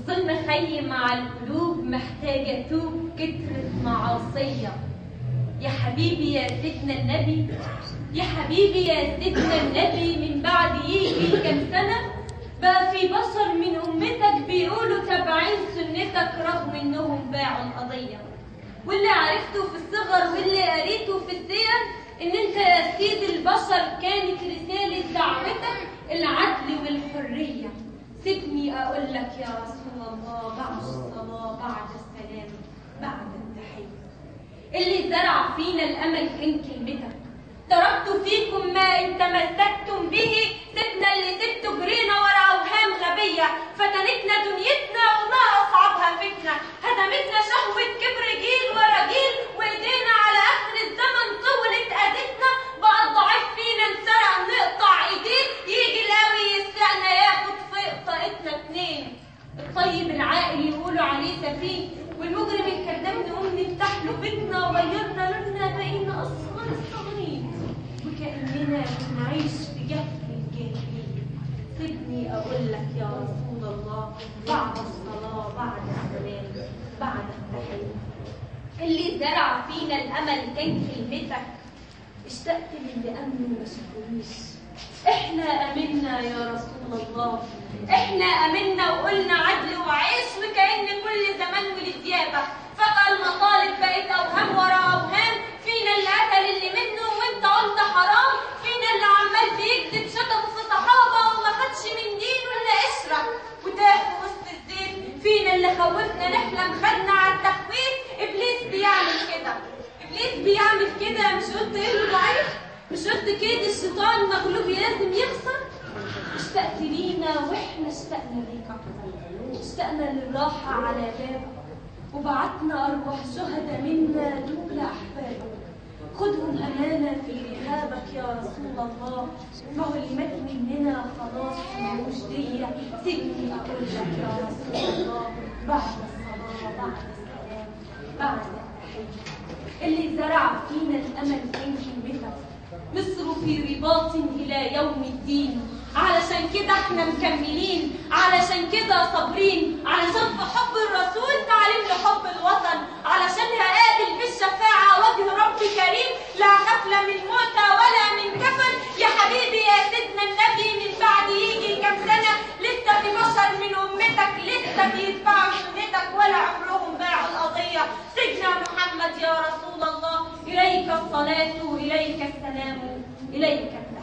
الظلم خيم على القلوب محتاجة توب كترة معاصية يا حبيبي يا سيدنا النبي يا حبيبي يا سيدنا النبي من بعد يجي كام سنة بقى في بشر من أمتك بيقولوا تابعين سنتك رغم إنهم باعوا القضية واللي عرفته في الصغر واللي قريته في السير إن أنت يا سيد البشر كانت رسالة دعوتك العدل والحرية سيبني أقول لك يا رسول الله بعد الصلاة بعد السلام بعد التحية اللي زرع فينا الأمل كان كلمتك تركت فيكم ما إن تمسكتم به سيبنا اللي سبته جرينا ورا أوهام غبية فتنتنا دنيتنا وما أصعبها فتنة هدمتنا شهوة كبر جيل ورا جيل وإيدينا على آخر الزمن طولت أذتنا بقى الضعيف فينا انسرق نقطع إيديه يجي القوي يسرقنا ياخد فوق طاقتنا اتنين الطيب العاقل يقولوا عليه سفيه والمجرم الكذاب نقوم نفتح له بيتنا وغيرنا لوننا بقينا اصغر الصغيرين وكاننا بنعيش في جهل الجاهلين سيبني اقول لك يا رسول الله بعد الصلاه بعد السلام بعد التحيه اللي زرع فينا الامل كان كلمتك اشتقت للي امنوا ما شافونيش احنا امنا يا رسول الله احنا امنا وقلنا عدل وعيش وكأن كل زمان ولديابة فجأة المطالب بقت اوهام ورا اوهام فينا اللي قتل اللي منه وانت قلت حرام فينا اللي عمال بيكذب شتمه في صحابة وما خدش من دين ولا قشرة وتاه في وسط الزيت فينا اللي خوفنا نحلم خدنا على التخويف ابليس بيعمل كده ابليس بيعمل كده مش قلت انه ضعيف مش قلت كده الشيطان مغلوب لازم يخسر اشتقت لينا واحنا اشتقنا ليك اكتر اشتقنا للراحة على بابك وبعتنا ارواح شهداء منا دول احبابك خدهم امانة في رهابك يا رسول الله ما هو اللي مات مننا خلاص ملوش دية سيبني اقول لك يا رسول الله بعد الصلاة بعد السلام بعد التحية اللي زرع فينا الامل كان كلمتك مصر في رباط الى يوم الدين علشان كده احنا مكملين علشان كده صابرين علشان في حب الرسول تعليم لحب الوطن علشان هقابل بالشفاعة وجه رب كريم لا غفلة من موتى ولا من كفن يا حبيبي يا سيدنا النبي من بعد يجي كام سنة لسه في بشر من أمتك لسه بيتبعوا سنتك ولا عمرهم باعوا القضية سيدنا محمد يا رسول الله إليك الصلاة إليك السلام إليك التسليم